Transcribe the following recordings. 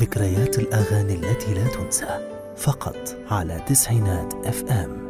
ذكريات الأغاني التي لا تنسى فقط على تسعينات اف ام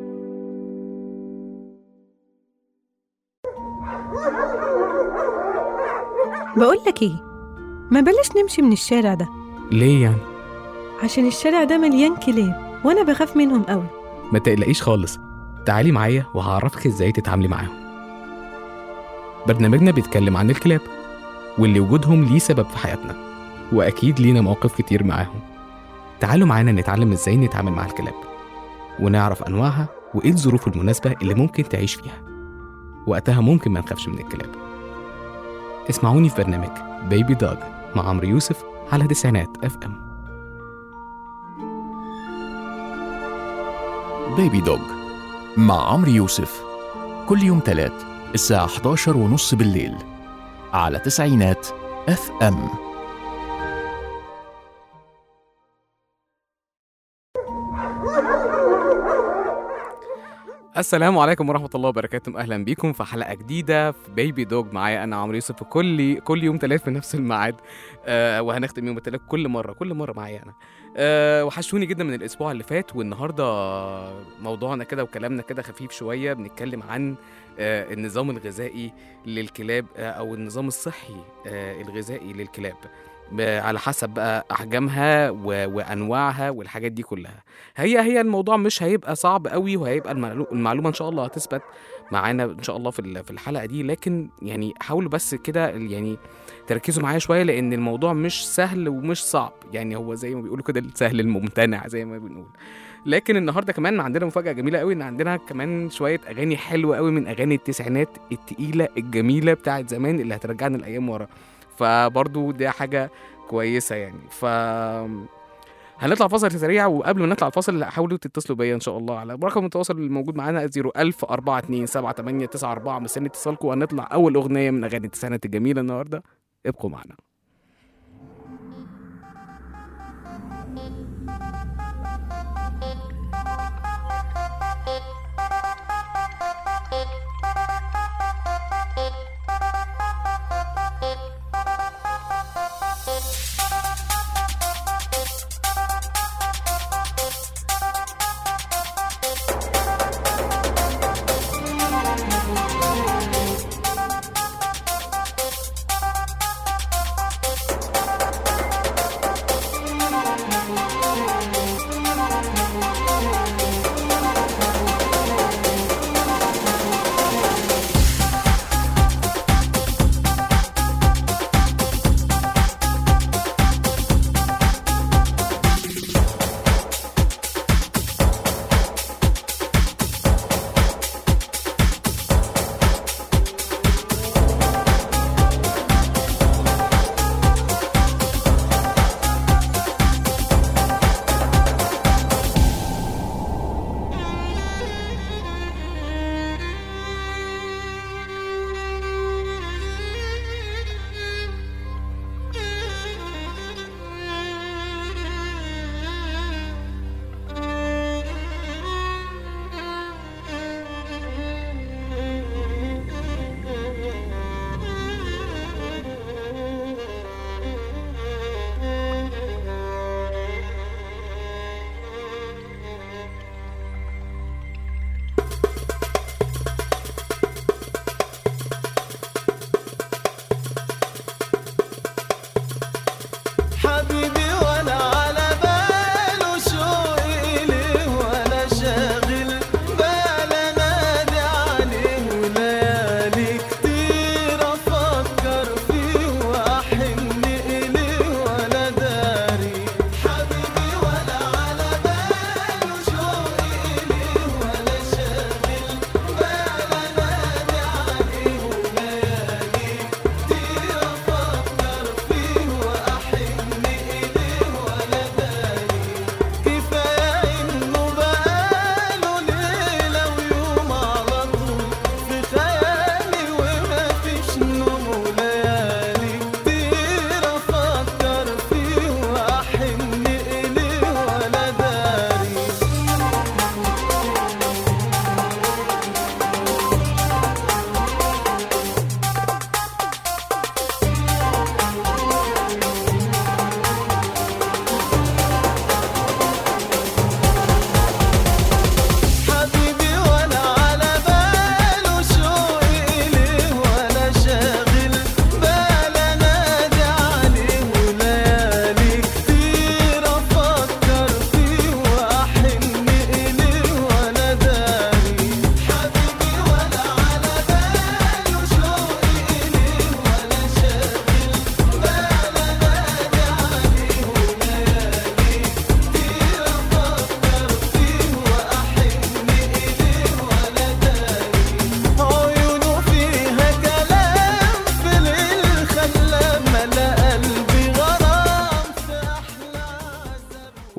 بقول لك ايه ما بلاش نمشي من الشارع ده ليه يعني عشان الشارع ده مليان كلاب وانا بخاف منهم قوي ما تقلقيش خالص تعالي معايا وهعرفك ازاي تتعاملي معاهم برنامجنا بيتكلم عن الكلاب واللي وجودهم ليه سبب في حياتنا واكيد لينا مواقف كتير معاهم تعالوا معانا نتعلم ازاي نتعامل مع الكلاب ونعرف انواعها وايه الظروف المناسبه اللي ممكن تعيش فيها وقتها ممكن ما نخافش من الكلاب اسمعوني في برنامج بيبي دوج مع عمرو يوسف على تسعينات اف ام بيبي دوج مع عمرو يوسف كل يوم تلات الساعة 11 ونص بالليل على تسعينات اف ام السلام عليكم ورحمة الله وبركاته أهلا بيكم في حلقة جديدة في بيبي دوج معايا أنا عمرو يوسف في كل كل يوم تلات في نفس الميعاد آه وهنختم يوم التلات كل مرة كل مرة معايا أنا آه وحشوني جدا من الأسبوع اللي فات والنهاردة موضوعنا كده وكلامنا كده خفيف شوية بنتكلم عن آه النظام الغذائي للكلاب آه أو النظام الصحي آه الغذائي للكلاب ب- على حسب بقى احجامها و... وانواعها والحاجات دي كلها هي هي الموضوع مش هيبقى صعب قوي وهيبقى المعلو... المعلومه ان شاء الله هتثبت معانا ان شاء الله في ال- في الحلقه دي لكن يعني حاولوا بس كده يعني تركزوا معايا شويه لان الموضوع مش سهل ومش صعب يعني هو زي ما بيقولوا كده السهل الممتنع زي ما بنقول لكن النهارده كمان عندنا مفاجاه جميله قوي ان عندنا كمان شويه اغاني حلوه قوي من اغاني التسعينات التقيله الجميله بتاعت زمان اللي هترجعنا الايام ورا فبرضو دي حاجه كويسه يعني ف هنطلع فاصل سريع وقبل ما نطلع الفاصل حاولوا تتصلوا بيا ان شاء الله على رقم التواصل الموجود معانا 01000 427 مستني اتصالكم وهنطلع اول اغنيه من اغاني التسعينات الجميله النهارده ابقوا معنا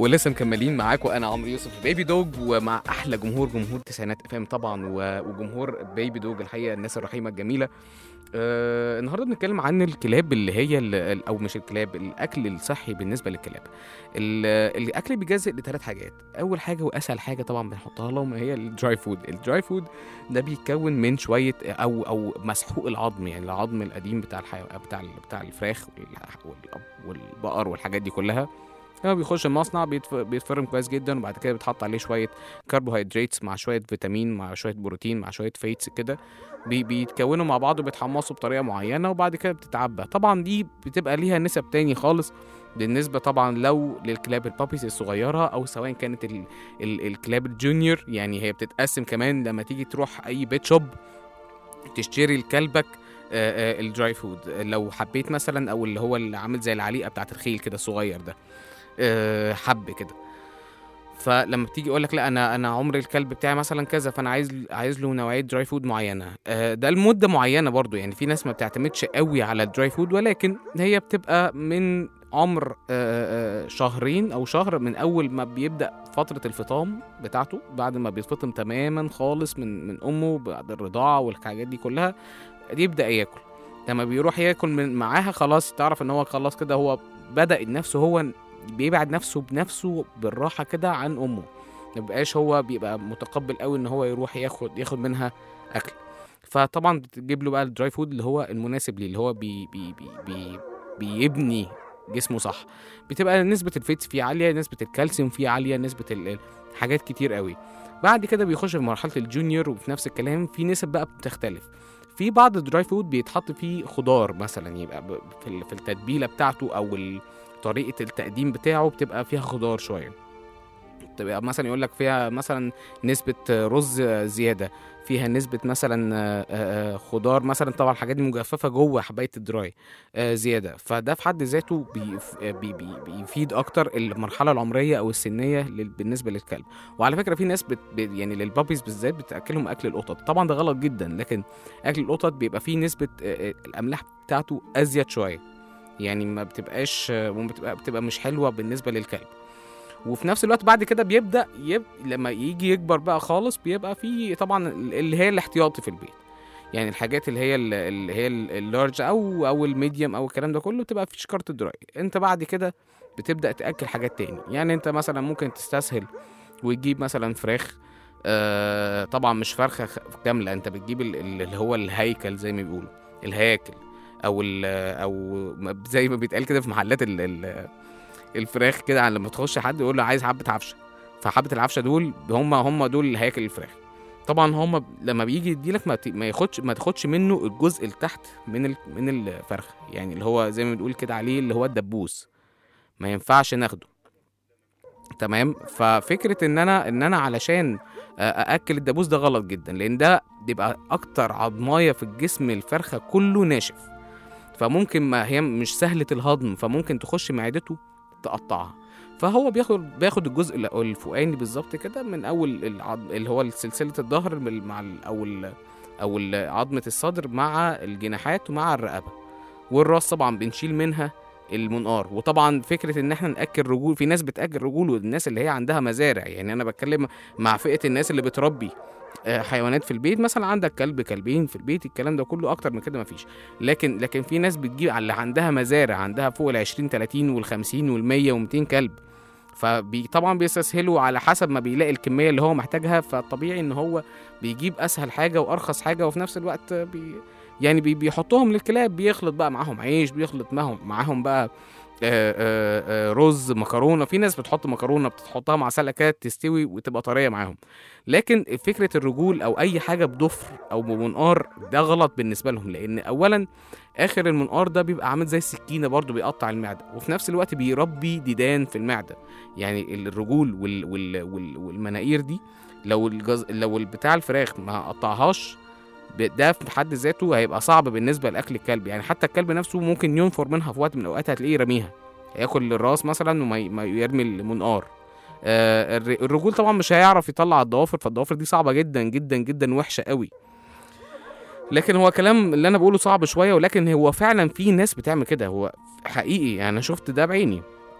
ولسه مكملين معاكم انا عمرو يوسف في بيبي دوج ومع احلى جمهور جمهور تسعينات اف ام طبعا و- وجمهور بيبي دوج الحقيقه الناس الرحيمه الجميله آه النهارده بنتكلم عن الكلاب اللي هي ال- او مش الكلاب الاكل الصحي بالنسبه للكلاب ال- الاكل بيجزء لثلاث حاجات اول حاجه واسهل حاجه طبعا بنحطها لهم هي الدراي فود الدراي فود ده بيتكون من شويه او او مسحوق العظم يعني العظم القديم بتاع الحيوان بتاع ال- بتاع الفراخ وال- وال- والبقر والحاجات دي كلها لما بيخش المصنع بيتف- بيتفرم كويس جدا وبعد كده بيتحط عليه شويه كربوهيدراتس مع شويه فيتامين مع شويه بروتين مع شويه فيتس كده بي بيتكونوا مع بعض وبيتحمصوا بطريقه معينه وبعد كده بتتعبى طبعا دي بتبقى ليها نسب تاني خالص بالنسبه طبعا لو للكلاب البابيز الصغيره او سواء كانت ال ال الكلاب الجونيور يعني هي بتتقسم كمان لما تيجي تروح اي بيت شوب تشتري لكلبك آه، آه، الدراي فود لو حبيت مثلا او اللي هو اللي عامل زي العليقه بتاعت الخيل كده الصغير ده آه، حب كده فلما بتيجي يقول لك لا انا انا عمر الكلب بتاعي مثلا كذا فانا عايز عايز له نوعيه دراي فود معينه آه، ده لمده معينه برضو يعني في ناس ما بتعتمدش قوي على الدراي فود ولكن هي بتبقى من عمر آه، آه، شهرين او شهر من اول ما بيبدا فتره الفطام بتاعته بعد ما بيتفطم تماما خالص من من امه بعد الرضاعه والحاجات دي كلها يبدا ياكل لما بيروح ياكل من معاها خلاص تعرف ان هو خلاص كده هو بدا نفسه هو بيبعد نفسه بنفسه بالراحه كده عن امه ما بيبقاش هو بيبقى متقبل قوي ان هو يروح ياخد ياخد منها اكل فطبعا بتجيب له بقى الدراي فود اللي هو المناسب ليه اللي هو بي بي بي بي بيبني جسمه صح بتبقى نسبة الفيتس فيه عالية نسبة الكالسيوم فيه عالية نسبة ال- ال- حاجات كتير قوي بعد كده بيخش في مرحلة الجونيور وفي نفس الكلام في نسب بقى بتختلف في بعض الدراي فود بيتحط فيه خضار مثلا يبقى ب- في ال- في التتبيلة بتاعته او ال- طريقة التقديم بتاعه بتبقى فيها خضار شوية تبقى مثلا يقول لك فيها مثلا نسبة رز زيادة فيها نسبة مثلا آه، آه، خضار مثلا طبعا الحاجات دي مجففة جوه حباية الدراي آه، زيادة فده في حد ذاته بيف- آه، بي بي بيفيد أكتر المرحلة العمرية أو السنية لل- بالنسبة للكلب وعلى فكرة في ناس بت ب- يعني للبابيز بالذات بتأكلهم أكل القطط طبعا ده غلط جدا لكن أكل القطط بيبقى فيه نسبة آه، آه، الأملاح بتاعته أزيد شوية يعني ما بتبقاش آه، وبتبقى بتبقى مش حلوة بالنسبة للكلب وفي نفس الوقت بعد كده بيبدا يب... لما يجي يكبر بقى خالص بيبقى في طبعا اللي هي الاحتياطي في البيت يعني الحاجات اللي هي ال- اللي هي ال- اللارج او او الميديوم او الكلام ده كله بتبقى في شكاره الدراي انت بعد كده بتبدا تاكل حاجات تاني يعني انت مثلا ممكن تستسهل وتجيب مثلا فراخ آه طبعا مش فرخه خ- كامله انت بتجيب ال- ال- اللي هو الهيكل زي ما بيقولوا الهياكل او ال او م- زي ما بيتقال كده في محلات ال ال الفراخ كده لما تخش حد يقول له عايز حبه عفشه فحبه العفشه دول هم هم دول هياكل الفراخ طبعا هم لما بيجي يديلك ما, ت- ما ياخدش ما تاخدش منه الجزء اللي تحت من ال... من الفرخه يعني اللي هو زي ما بنقول كده عليه اللي هو الدبوس ما ينفعش ناخده تمام ففكره ان انا ان انا علشان أ- ااكل الدبوس ده غلط جدا لان ده بيبقى اكتر عضمايه في الجسم الفرخه كله ناشف فممكن ما هي مش سهله الهضم فممكن تخش معدته تقطعها فهو بياخد بياخد الجزء ال- الفوقاني بالظبط كده من اول العض... اللي هو سلسله الظهر من- مع ال... او ال... او ال- عظمه الصدر مع الجناحات ومع الرقبه والراس طبعا بنشيل منها المنقار وطبعا فكره ان احنا ناكل رجول في ناس بتاكل رجول والناس اللي هي عندها مزارع يعني انا بتكلم مع فئه الناس اللي بتربي آه، حيوانات في البيت مثلا عندك كلب كلبين في البيت الكلام ده كله اكتر من كده مفيش لكن لكن في ناس بتجيب على اللي عندها مزارع عندها فوق ال 20 30 وال 50 وال 100 و200 كلب فطبعا بيستسهلوا على حسب ما بيلاقي الكميه اللي هو محتاجها فطبيعي ان هو بيجيب اسهل حاجه وارخص حاجه وفي نفس الوقت بي يعني بي بيحطهم للكلاب بيخلط بقى معاهم عيش بيخلط معاهم معاهم بقى آه، آه، آه، رز مكرونه في ناس بتحط مكرونه بتحطها مع سلكات تستوي وتبقى طريه معاهم لكن فكره الرجول او اي حاجه بضفر او بمنقار ده غلط بالنسبه لهم لان اولا اخر المنقار ده بيبقى عامل زي السكينه برضو بيقطع المعده وفي نفس الوقت بيربي ديدان في المعده يعني الرجول وال وال وال والمناقير دي لو الجز... لو بتاع الفراخ ما قطعهاش ب- ده في حد ذاته هيبقى صعب بالنسبه لاكل الكلب يعني حتى الكلب نفسه ممكن ينفر منها في وقت من الاوقات هتلاقيه رميها ياكل الراس مثلا وما ي- ما يرمي المنقار آه الر- الرجول طبعا مش هيعرف يطلع الضوافر فالضوافر دي صعبه جدا جدا جدا وحشه قوي لكن هو كلام اللي انا بقوله صعب شويه ولكن هو فعلا في ناس بتعمل كده هو حقيقي يعني انا شفت ده بعيني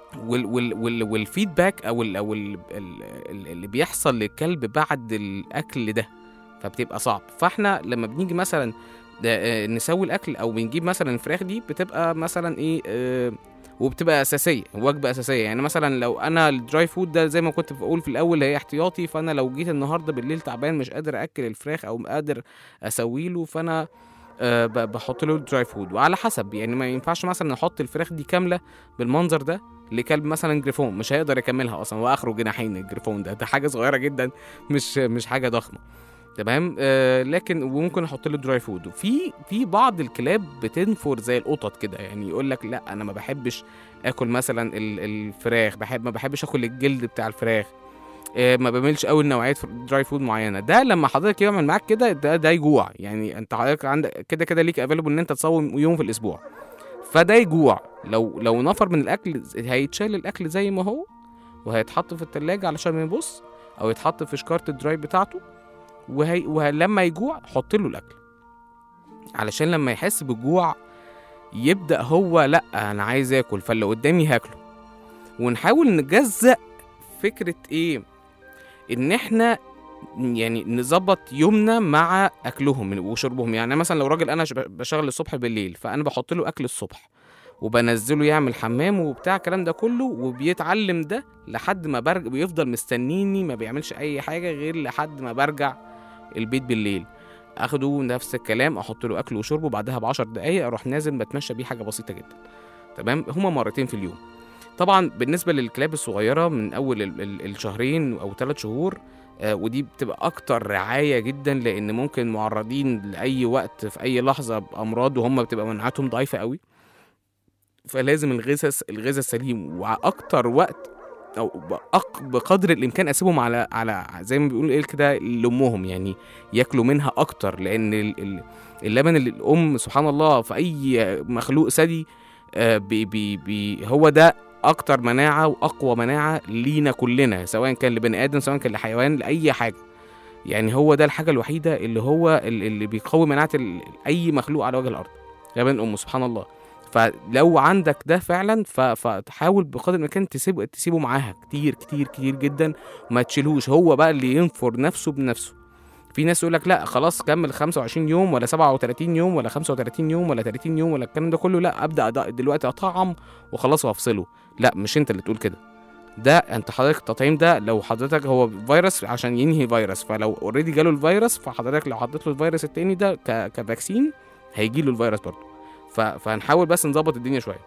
وال وال وال والفيدباك او ال او ال ال ال- اللي بيحصل للكلب بعد الاكل ده فبتبقى صعب فاحنا لما بنيجي مثلا ده آه، نسوي الاكل او بنجيب مثلا الفراخ دي بتبقى مثلا ايه آه، وبتبقى اساسيه وجبه اساسيه يعني مثلا لو انا الدراي فود ده زي ما كنت بقول في الاول هي احتياطي فانا لو جيت النهارده بالليل تعبان مش قادر اكل الفراخ او قادر اسويله فانا أه ب- بحط له الدراي فود وعلى حسب يعني ما ينفعش مثلا احط الفراخ دي كامله بالمنظر ده لكلب مثلا جريفون مش هيقدر يكملها اصلا واخره جناحين الجريفون ده ده حاجه صغيره جدا مش مش حاجه ضخمه تمام آه لكن وممكن احط له دراي فود وفي في بعض الكلاب بتنفر زي القطط كده يعني يقول لك لا انا ما بحبش اكل مثلا ال- الفراخ بحب ما بحبش اكل الجلد بتاع الفراخ آه، ما بعملش قوي نوعيات دراي فود معينه ده لما حضرتك يعمل معاك كده ده ده يجوع يعني انت حضرتك عندك كده كده ليك افيلبل ان انت تصوم يوم في الاسبوع فده يجوع لو لو نفر من الاكل هيتشال الاكل زي ما هو وهيتحط في التلاجة علشان ما يبص او يتحط في شكارة الدراي بتاعته وهي ولما يجوع حط له الاكل علشان لما يحس بالجوع يبدا هو لا انا عايز اكل فاللي قدامي هاكله ونحاول نجزأ فكره ايه ان احنا يعني نظبط يومنا مع اكلهم وشربهم يعني مثلا لو راجل انا شب- بشتغل الصبح بالليل فانا بحط له اكل الصبح وبنزله يعمل حمام وبتاع الكلام ده كله وبيتعلم ده لحد ما برجع بيفضل مستنيني ما بيعملش اي حاجه غير لحد ما برجع البيت بالليل اخده نفس الكلام احط له اكل وشرب وبعدها بعشر دقايق اروح نازل بتمشى بيه حاجه بسيطه جدا تمام هما مرتين في اليوم طبعا بالنسبه للكلاب الصغيره من اول ال- ال- الشهرين او ثلاث شهور آه، ودي بتبقى اكتر رعايه جدا لان ممكن معرضين لاي وقت في اي لحظه بامراض وهم بتبقى مناعتهم ضعيفه قوي فلازم الغذاء الغذاء السليم واكتر وقت او بأق- بقدر الامكان اسيبهم على على زي ما بيقولوا ايه كده لامهم يعني ياكلوا منها اكتر لان ال- ال- اللبن اللي الام سبحان الله في اي مخلوق ثدي آه، بي بي بي هو ده اكتر مناعه واقوى مناعه لينا كلنا سواء كان لبني ادم سواء كان لحيوان لاي حاجه يعني هو ده الحاجه الوحيده اللي هو ال- اللي بيقوي مناعه ال- اي مخلوق على وجه الارض لبن الام سبحان الله فلو عندك ده فعلا ف- فتحاول بقدر الامكان تسيبه تسيبه معاها كتير كتير كتير جدا وما تشيلهوش هو بقى اللي ينفر نفسه بنفسه في ناس يقول لك لا خلاص كمل 25 يوم ولا 37 يوم ولا 35 يوم ولا 30 يوم ولا الكلام ده كله لا ابدا أد- دلوقتي اطعم وخلاص وافصله لا مش انت اللي تقول كده ده انت حضرتك التطعيم ده لو حضرتك هو فيروس عشان ينهي فيروس فلو اوريدي جاله الفيروس فحضرتك لو حطيت له الفيروس التاني ده ك... كفاكسين هيجي له الفيروس برضه ف... فهنحاول بس نظبط الدنيا شويه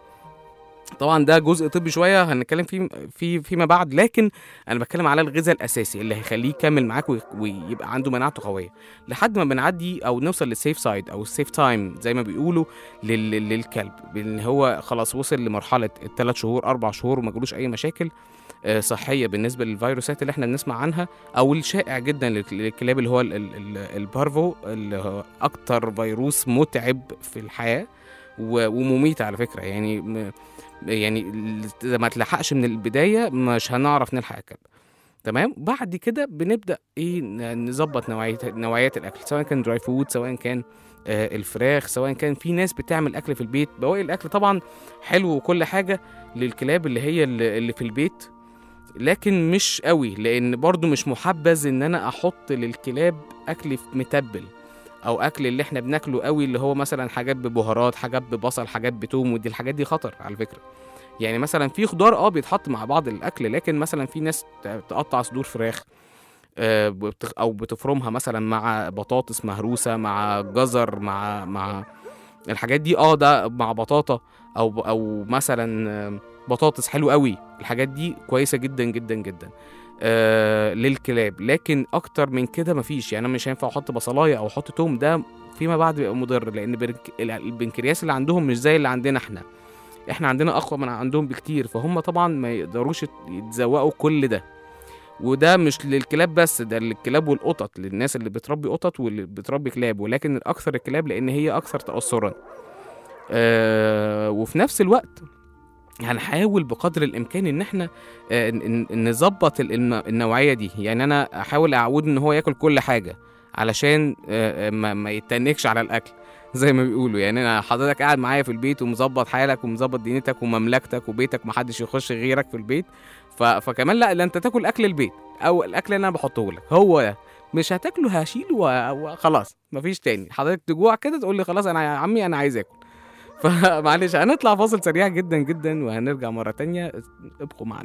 طبعا ده جزء طبي شويه هنتكلم فيه في فيما بعد لكن انا بتكلم على الغذاء الاساسي اللي هيخليه يكمل معاك وي- ويبقى عنده مناعته قويه لحد ما بنعدي او نوصل للسيف سايد او السيف تايم زي ما بيقولوا لل... للكلب ان هو خلاص وصل لمرحله الثلاث شهور اربع شهور وما جالوش اي مشاكل آه، صحيه بالنسبه للفيروسات اللي احنا بنسمع عنها او الشائع جدا للك- للكلاب اللي هو ال- ال- ال- البارفو اللي هو اكتر فيروس متعب في الحياه و- ومميت على فكره يعني م- يعني اذا ما تلحقش من البدايه مش هنعرف نلحق الكلب تمام بعد كده بنبدا ايه ن- نظبط نوعيه نوعيات الاكل سواء كان دراي فود سواء كان آه الفراخ سواء كان في ناس بتعمل اكل في البيت بواقي الاكل طبعا حلو وكل حاجه للكلاب اللي هي اللي اللي في البيت لكن مش قوي لان برضو مش محبذ ان انا احط للكلاب اكل متبل او اكل اللي احنا بناكله قوي اللي هو مثلا حاجات ببهارات حاجات ببصل حاجات بتوم ودي الحاجات دي خطر على فكره يعني مثلا في خضار اه بيتحط مع بعض الاكل لكن مثلا في ناس ت- تقطع صدور فراخ آه، بت- او بتفرمها مثلا مع بطاطس مهروسه مع جزر مع مع الحاجات دي اه ده مع بطاطا او او مثلا آه، بطاطس حلو قوي الحاجات دي كويسه جدا جدا جدا آه للكلاب لكن اكتر من كده مفيش يعني انا مش هينفع احط بصلايه او احط توم ده فيما بعد بيبقى مضر لان برنك- البنكرياس اللي عندهم مش زي اللي عندنا احنا احنا عندنا اقوى من عندهم بكتير فهم طبعا ما يقدروش يت- يتذوقوا كل ده وده مش للكلاب بس ده للكلاب والقطط للناس اللي بتربي قطط واللي بتربي كلاب ولكن الاكثر الكلاب لان هي اكثر تاثرا آه وفي نفس الوقت هنحاول بقدر الامكان ان احنا آه، ن- ن- نظبط ال- الن- النوعيه دي يعني انا احاول اعوده ان هو ياكل كل حاجه علشان آه، آه، ما, ما يتنكش على الاكل زي ما بيقولوا يعني انا حضرتك قاعد معايا في البيت ومظبط حالك ومظبط دنيتك ومملكتك وبيتك محدش يخش غيرك في البيت ف... فكمان لا لا انت تاكل اكل البيت او الاكل اللي انا بحطه لك هو ده مش هتاكله هشيله و- وخلاص مفيش تاني حضرتك تجوع كده تقول لي خلاص انا يا عمي انا عايز اكل فمعلش هنطلع فاصل سريع جدا جدا وهنرجع مره تانية ابقوا معنا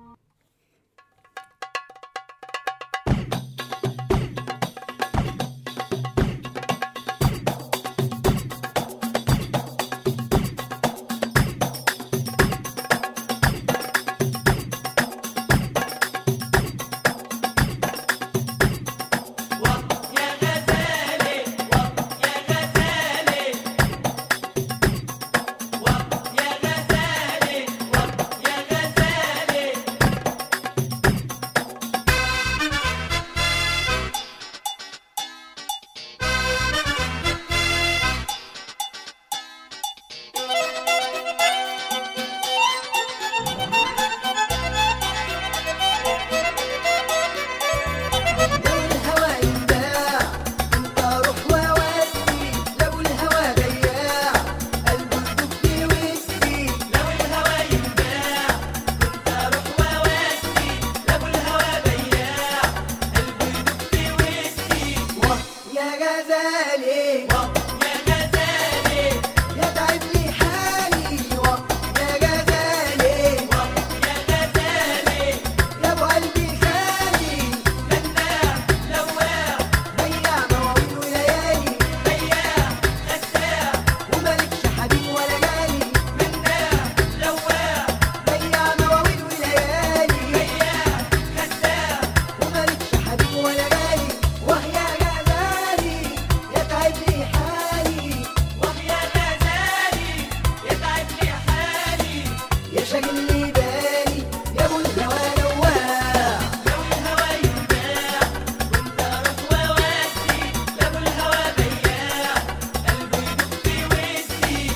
لو الهوى ينباع انت روح وودي لو الهوى بياع قلبه يدق في وسطي لو الهوى ينباع انت روح وودي لو الهوى بياع قلبه يدق في وسطي واه يا غزالي واه يا غزالي يتعب لي حالي واه يا غزالي واه يا غزالي يا ابو قلبي خالي مناع لواع بياع مواويل وليالي بياع غساع ومالكش حبيب ولا جالي مناع لواع بياع مواويل وليالي بياع غساع ومالكش حبيب ولا جالي وهي غزالي يتعب لي حالي وهي غزالي يتعب لي حالي يا شاغل لي بالي يا ابو الهوى لواع لو الهوى ينباع وانت روح وودي لو الهوى بياع قلبه يدق في وسطي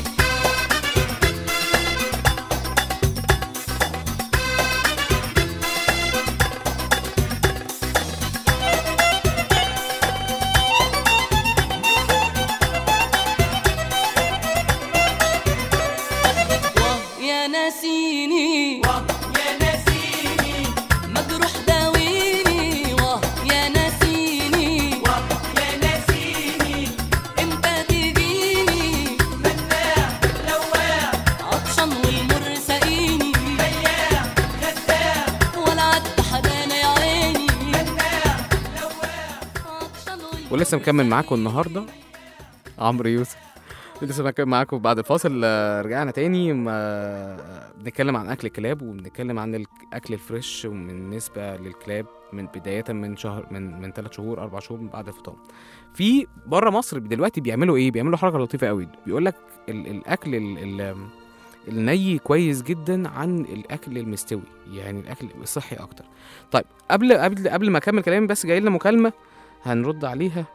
يا ناسيني يا نسيني مجروح داويني واه يا ناسيني يا نسيني امتى تجيني مناع لواع عطشان والمر ساقيني بياع غساع ولا عد حدانا يا عيني مناع لواع عطشان والمر ولسه مكمل معاكم النهارده عمرو يوسف لسه مكمل معاكم بعد الفاصل آه، رجعنا تاني ما بنتكلم عن اكل الكلاب وبنتكلم عن الاكل الفريش وبالنسبه للكلاب من بدايه من شهر من من ثلاث شهور اربع شهور من بعد الفطام في بره مصر دلوقتي بيعملوا ايه بيعملوا حركه لطيفه قوي بيقول لك ال- الاكل ال- ال- الني كويس جدا عن الاكل المستوي يعني الاكل الصحي اكتر طيب قبل قبل قبل ما اكمل كلامي بس جاي لنا مكالمه هنرد عليها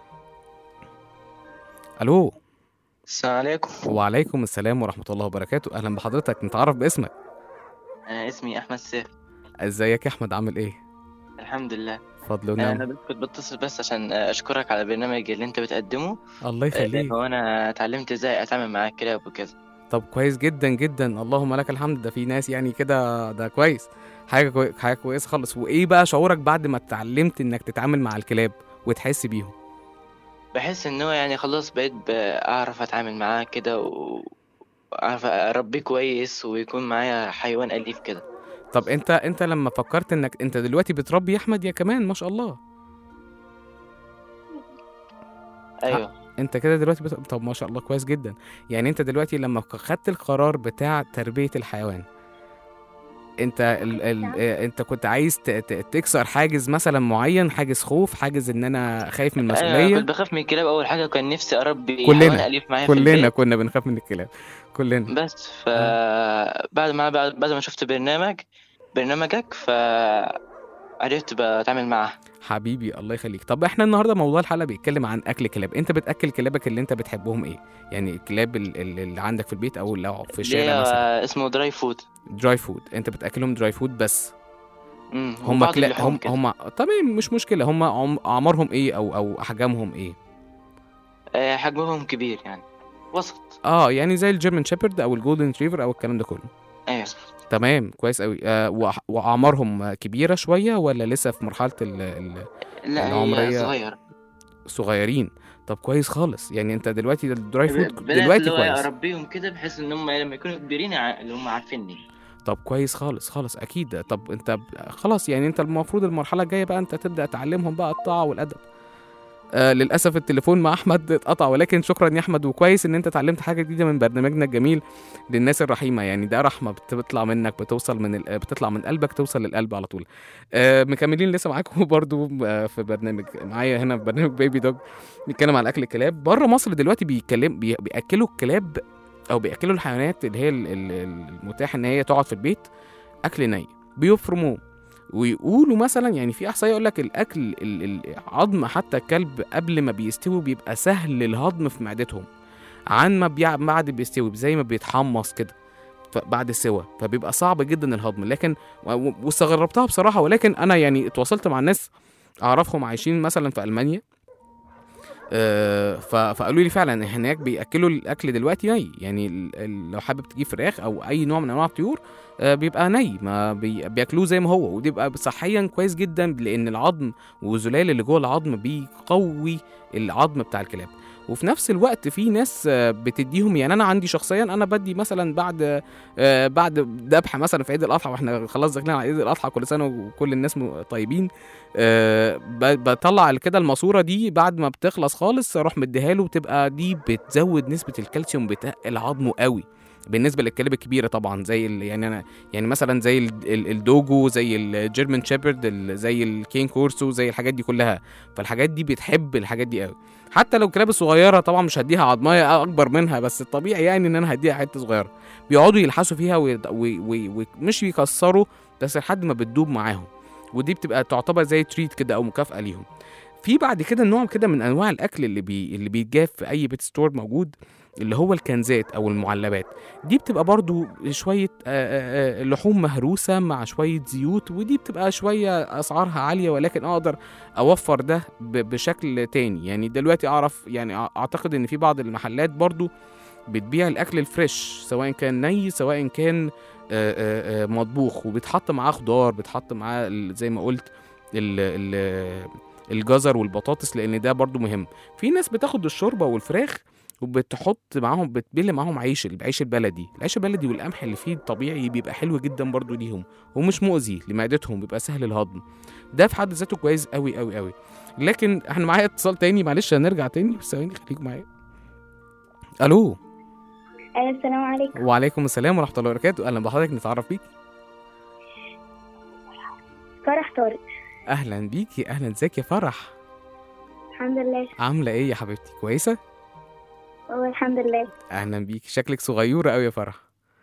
الو السلام عليكم وعليكم السلام ورحمه الله وبركاته اهلا بحضرتك نتعرف باسمك انا اسمي احمد سيف ازيك يا احمد عامل ايه الحمد لله فضل انا ونعم بس كنت بتصل بس عشان اشكرك على البرنامج اللي انت بتقدمه الله يخليك وانا اتعلمت ازاي اتعامل مع الكلاب وكده طب كويس جدا جدا اللهم لك الحمد ده في ناس يعني كده ده كويس حاجه كوي... حاجه كويسه خالص وايه بقى شعورك بعد ما اتعلمت انك تتعامل مع الكلاب وتحس بيهم بحس ان هو يعني خلاص بقيت اعرف اتعامل معاه كده و- واعرف اربيه كويس ويكون معايا حيوان اليف كده طب انت انت لما فكرت انك انت دلوقتي بتربي يا احمد يا كمان ما شاء الله ايوه انت كده دلوقتي بت... طب ما شاء الله كويس جدا يعني انت دلوقتي لما خدت القرار بتاع تربية الحيوان انت ال... ال... اه، انت كنت عايز ت... ت... تكسر حاجز مثلا معين حاجز خوف حاجز ان انا خايف من ايوه المسؤولية كنت بخاف من الكلاب اول حاجه كان نفسي اربي كلنا- حيوان اليف معايا في كلنا البيت كنا بنخاف من الكلاب كلنا بس ف بعد ما بعد بعد ما شفت برنامج برنامجك ف عرفت بتعامل معاه حبيبي الله يخليك طب احنا النهارده موضوع الحلقه بيتكلم عن اكل كلاب انت بتاكل كلابك اللي انت بتحبهم ايه يعني الكلاب ال- ال- اللي عندك في البيت او لو في الشارع ليه مثلا اسمه دراي فود دراي فود انت بتاكلهم دراي فود بس امم هم وبعض كلا اللحوم هم كده. هم تمام مش مشكله هم عم- اعمارهم ايه او او احجامهم ايه آه، حجمهم كبير يعني وسط اه يعني زي الجيرمان شيبرد او الجولدن ريتريفر او الكلام ده كله ايوه تمام كويس قوي آه وأع- واعمارهم كبيره شويه ولا لسه في مرحله ال- ال- لا العمرية هي صغير الصغيرين طب كويس خالص يعني انت دلوقتي الدراي فود بدأت دلوقتي اللي هو كويس اربيهم كده بحيث ان هم لما يكونوا كبيرين ع- اللي هم عارفيني طب كويس خالص خالص اكيد طب انت ب- خلاص يعني انت المفروض المرحله الجايه بقى انت تبدا تعلمهم بقى الطاعه والادب آه للاسف التليفون مع احمد اتقطع ولكن شكرا يا احمد وكويس ان انت اتعلمت حاجه جديده من برنامجنا الجميل للناس الرحيمه يعني ده رحمه بت- بتطلع منك بتوصل من ال- بتطلع من قلبك توصل للقلب على طول آه مكملين لسه معاكم برضو آه في برنامج معايا هنا في برنامج بيبي دوج بنتكلم على اكل الكلاب بره مصر دلوقتي بيتكلم بي- بياكلوا الكلاب او بياكلوا الحيوانات اللي هي ال- ال- المتاح ان هي تقعد في البيت اكل ني بيفرموه ويقولوا مثلا يعني في احصائيه يقول لك الاكل ال- العظم حتى الكلب قبل ما بيستوي بيبقى سهل الهضم في معدتهم عن ما بيع بعد بيستوي زي ما بيتحمص كده ف- بعد السوا فبيبقى صعب جدا الهضم لكن و- و- واستغربتها بصراحه ولكن انا يعني اتواصلت مع ناس اعرفهم عايشين مثلا في المانيا آه، ف- فقالوا لي فعلا هناك بياكلوا الاكل دلوقتي ني يعني ال- ال- لو حابب تجيب فراخ او اي نوع من انواع الطيور آه، بيبقى ني ما بي- بياكلوه زي ما هو ودي بيبقى صحيا كويس جدا لان العظم والزلال اللي جوه العظم بيقوي العظم بتاع الكلاب وفي نفس الوقت في ناس آه، بتديهم يعني انا عندي شخصيا انا بدي مثلا بعد آه، بعد ذبح مثلا في عيد الاضحى واحنا خلاص داخلين على عيد الاضحى كل سنه وكل الناس م- طيبين آه، ب- بطلع كده الماسوره دي بعد ما بتخلص خالص اروح مديها له وتبقى دي بتزود نسبه الكالسيوم بتقل عظمه قوي بالنسبه للكلاب الكبيره طبعا زي ال- يعني انا يعني مثلا زي ال- ال- الدوجو زي الجيرمان شيبرد ال- زي الكين كورسو زي الحاجات دي كلها فالحاجات دي بتحب الحاجات دي قوي حتى لو الكلاب الصغيره طبعا مش هديها عظمايه اكبر منها بس الطبيعي يعني ان انا هديها حته صغيره بيقعدوا يلحسوا فيها ويد- وي- وي- ومش بيكسروا بس لحد ما بتدوب معاهم ودي بتبقى تعتبر زي تريت كده او مكافاه ليهم في بعد كده نوع كده من انواع الاكل اللي بي اللي بيتجاب في اي بيت ستور موجود اللي هو الكنزات او المعلبات دي بتبقى برضو شويه آه، آه، آه، لحوم مهروسه مع شويه زيوت ودي بتبقى شويه اسعارها عاليه ولكن اقدر اوفر ده ب- بشكل تاني يعني دلوقتي اعرف يعني أع- اعتقد ان في بعض المحلات برضو بتبيع الاكل الفريش سواء كان ني سواء كان آه، آه، آه، مطبوخ وبيتحط معاه خضار بيتحط معاه ال- زي ما قلت ال ال الجزر والبطاطس لان ده برضو مهم في ناس بتاخد الشوربه والفراخ وبتحط معاهم بتبل معاهم عيش العيش البلدي العيش البلدي والقمح اللي فيه طبيعي بيبقى حلو جدا برضو ليهم ومش مؤذي لمعدتهم بيبقى سهل الهضم ده في حد ذاته كويس قوي قوي قوي لكن احنا معايا اتصال تاني معلش هنرجع تاني بس ثواني خليكم معايا الو أيوة السلام عليكم وعليكم السلام ورحمه الله وبركاته اهلا بحضرتك نتعرف بيك فرح طارق اهلا بيكي اهلا ازيك يا فرح الحمد لله عامله ايه يا حبيبتي كويسه هو الحمد لله اهلا بيكي شكلك صغيره قوي يا فرح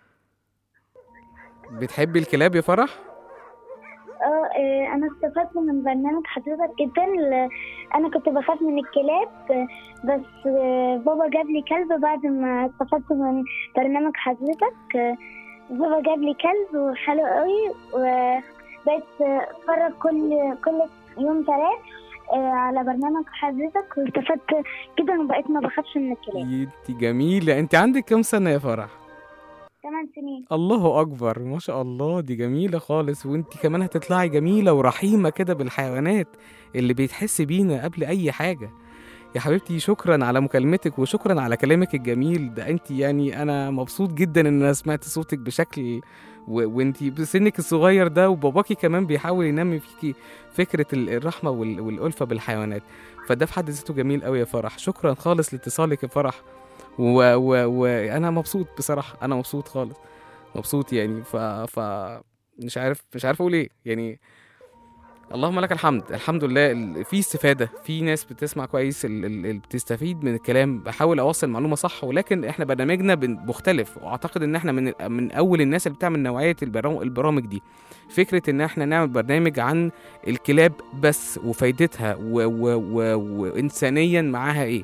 بتحبي الكلاب يا فرح اه آه، انا استفدت من برنامج حضرتك جدا ل- انا كنت بخاف من الكلاب آه، بس آه، بابا جاب لي كلب بعد ما استفدت من برنامج حضرتك آه، بابا جاب لي كلب وحلو قوي وبقيت آه، اتفرج كل كل يوم ثلاث على برنامج حضرتك واستفدت جدا وبقيت ما بخافش من الكلاب انت جميله انت عندك كام سنه يا فرح 8 سنين الله اكبر ما شاء الله دي جميله خالص وانت كمان هتطلعي جميله ورحيمه كده بالحيوانات اللي بيتحس بينا قبل اي حاجه يا حبيبتي شكرا على مكالمتك وشكرا على كلامك الجميل ده انت يعني انا مبسوط جدا ان انا سمعت صوتك بشكل و... وانت بسنك الصغير ده وباباكي كمان بيحاول ينمي فيكي فكره ال- الرحمه وال... والالفه بالحيوانات فده في حد ذاته جميل قوي يا فرح شكرا خالص لاتصالك يا فرح وانا و... و... أنا مبسوط بصراحه انا مبسوط خالص مبسوط يعني ف ف مش عارف مش عارف اقول ايه يعني اللهم لك الحمد الحمد لله ال- في استفاده في ناس بتسمع كويس ال- ال- ال- بتستفيد من الكلام بحاول اوصل معلومه صح ولكن احنا برنامجنا بن- مختلف واعتقد ان احنا من من اول الناس اللي بتعمل نوعيه البرام- البرامج دي فكره ان احنا نعمل برنامج عن الكلاب بس وفايدتها و و و وانسانيا معاها ايه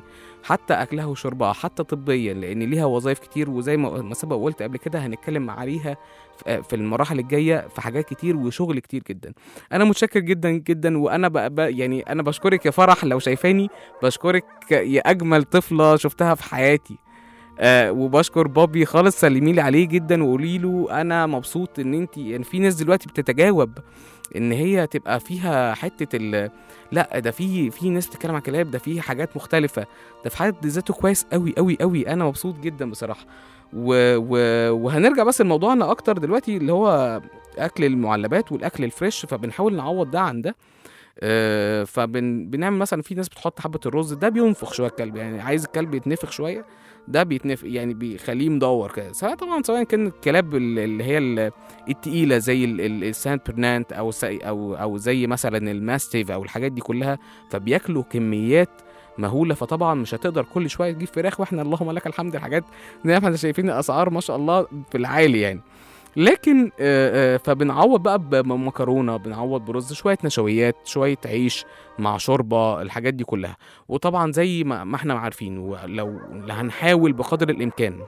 حتى اكلها وشربها حتى طبيا لان ليها وظائف كتير وزي ما ما سبق قلت قبل كده هنتكلم عليها في- في المراحل الجايه في حاجات كتير وشغل كتير جدا انا متشكر جدا جدا وانا بقى بقى يعني انا بشكرك يا فرح لو شايفاني بشكرك يا اجمل طفله شفتها في حياتي آه وبشكر بابي خالص سلمي لي عليه جدا وقولي له انا مبسوط ان انت يعني في ناس دلوقتي بتتجاوب ان هي تبقى فيها حته ال لا ده في في ناس بتتكلم عن كلاب ده في حاجات مختلفه ده في حد ذاته كويس قوي قوي قوي انا مبسوط جدا بصراحه و... و... وهنرجع بس لموضوعنا اكتر دلوقتي اللي هو اكل المعلبات والاكل الفريش فبنحاول نعوض ده عن ده آه، فبن بنعمل مثلا في ناس بتحط حبه الرز ده بينفخ شويه الكلب يعني عايز الكلب يتنفخ شويه ده بيتنفخ يعني بيخليه مدور كده سواء طبعا سواء كان الكلاب ال- اللي هي ال- التقيله زي ال- ال- السان برنانت او س- او او زي مثلا الماستيف او الحاجات دي كلها فبياكلوا كميات مهوله فطبعا مش هتقدر كل شويه تجيب فراخ واحنا اللهم لك الحمد الحاجات زي ما احنا شايفين الاسعار ما شاء الله في العالي يعني لكن آه، آه، فبنعوض بقى بمكرونه بنعوض برز شويه نشويات شويه عيش مع شوربه الحاجات دي كلها وطبعا زي ما ما احنا عارفين ولو هنحاول بقدر الامكان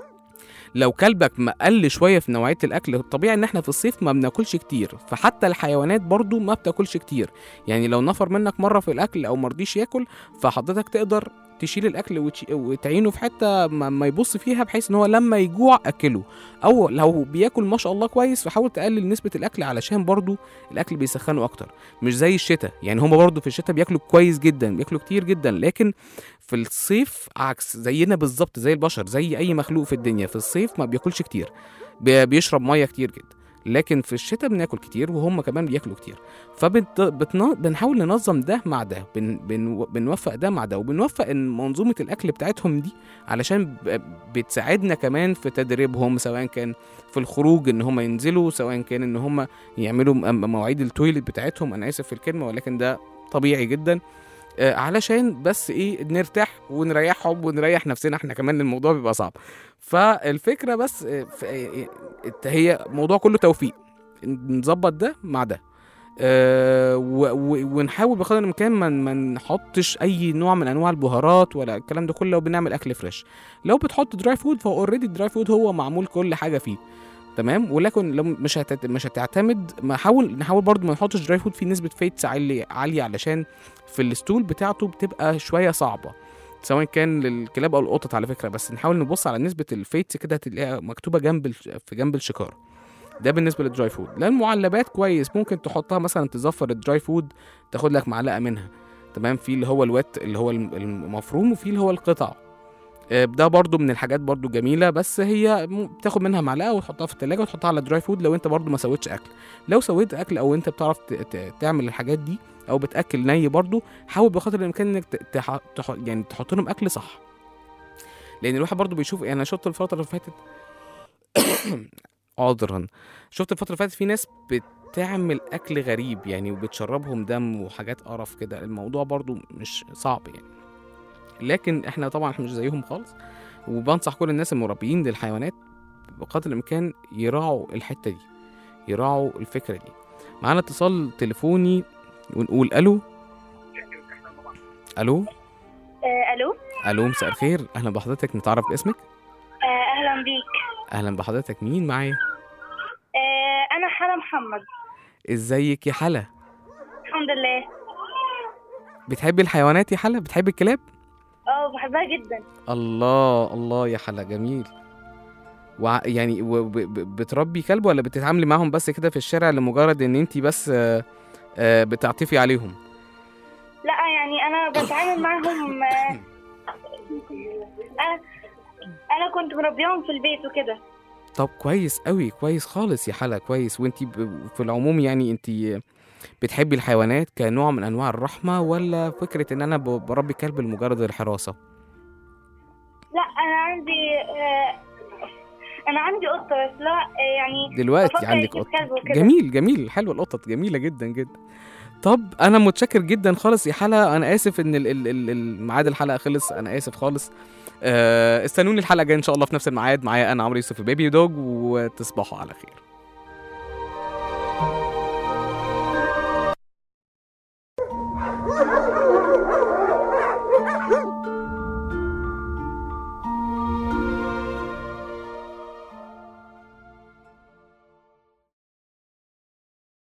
لو كلبك مقل شويه في نوعيه الاكل الطبيعي ان احنا في الصيف ما بناكلش كتير فحتى الحيوانات برضو ما بتاكلش كتير يعني لو نفر منك مره في الاكل او مرضيش ياكل فحضرتك تقدر تشيل الاكل وتش- وتعينه في حته ما ما يبص فيها بحيث ان هو لما يجوع اكله او لو بياكل ما شاء الله كويس فحاول تقلل نسبه الاكل علشان برضو الاكل بيسخنه اكتر مش زي الشتاء يعني هما برضو في الشتاء بياكلوا كويس جدا بياكلوا كتير جدا لكن في الصيف عكس زينا بالظبط زي البشر زي اي مخلوق في الدنيا في الصيف ما بياكلش كتير بي- بيشرب ميه كتير جدا لكن في الشتاء بناكل كتير وهم كمان بياكلوا كتير فبنحاول ننظم ده مع ده بن بن بنوفق ده مع ده وبنوفق ان منظومه الاكل بتاعتهم دي علشان ب- بتساعدنا كمان في تدريبهم سواء كان في الخروج ان هم ينزلوا سواء كان ان هم يعملوا م- مواعيد التويلت بتاعتهم انا اسف في الكلمه ولكن ده طبيعي جدا آه، علشان بس ايه نرتاح ونريحهم ونريح نفسنا احنا كمان الموضوع بيبقى صعب فالفكره بس آه، في- آه، آه، هي موضوع كله توفيق نظبط ده مع ده أه و- و- ونحاول بقدر الامكان ما ما نحطش اي نوع من انواع البهارات ولا الكلام ده كله لو بنعمل اكل فريش لو بتحط دراي فود فهو اوريدي الدراي فود هو معمول كل حاجه فيه تمام ولكن لو مش هتت... مش هتعتمد ما حاول نحاول برضو ما نحطش دراي فود فيه نسبه فيتس عاليه عاليه علشان في الستول بتاعته بتبقى شويه صعبه سواء كان للكلاب او القطط على فكره بس نحاول نبص على نسبه الفيتس كده هتلاقيها مكتوبه جنب الش- في جنب الشكاره ده بالنسبه للدراي فود لان المعلبات كويس ممكن تحطها مثلا تزفر الدراي فود تاخد لك معلقه منها تمام في اللي هو الوات اللي هو الم- المفروم وفي اللي هو القطع آه، ده برضو من الحاجات برضو جميلة بس هي م- بتاخد منها معلقة وتحطها في التلاجة وتحطها على دراي فود لو انت برضو ما سويتش اكل لو سويت اكل او انت بتعرف ت- ت- تعمل الحاجات دي او بتاكل ني برضو حاول بقدر الامكان انك ت- تح... تح... يعني تحط لهم اكل صح لان الواحد برضو بيشوف يعني انا شفت الفترة اللي فاتت عذرا شفت الفترة اللي فاتت في ناس بتعمل اكل غريب يعني وبتشربهم دم وحاجات قرف كده الموضوع برضو مش صعب يعني لكن احنا طبعا احنا مش زيهم خالص وبنصح كل الناس المربيين للحيوانات بقدر الامكان يراعوا الحته دي يراعوا الفكره دي معانا اتصال تليفوني ونقول الو الو آه، الو الو مساء الخير اهلا بحضرتك نتعرف باسمك آه، اهلا بيك اهلا بحضرتك مين معايا آه، انا حلا محمد ازيك يا حلا الحمد لله بتحبي الحيوانات يا حلا بتحبي الكلاب اه بحبها جدا الله الله يا حلا جميل وع يعني و- ب- ب- بتربي كلب ولا بتتعاملي معاهم بس كده في الشارع لمجرد ان انت بس آه، آه، بتعطفي عليهم لا يعني انا بتعامل معاهم آه، انا انا كنت مربيهم في البيت وكده طب كويس قوي كويس خالص يا حلا كويس وانت في العموم يعني انت بتحبي الحيوانات كنوع من انواع الرحمه ولا فكره ان انا ب- بربي كلب لمجرد الحراسه لا انا عندي آه، انا عندي قطه بس لا آه، يعني دلوقتي بفكر عندك أجيب قطه كلب وكده. جميل جميل حلوه القطط جميله جدا جدا طب انا متشكر جدا خالص يا حلا انا اسف ان ال- ال- ال- ال- ميعاد الحلقه خلص انا اسف خالص آه، استنوني الحلقه الجايه ان شاء الله في نفس الميعاد معايا انا عمرو يوسف بيبي دوج وتصبحوا على خير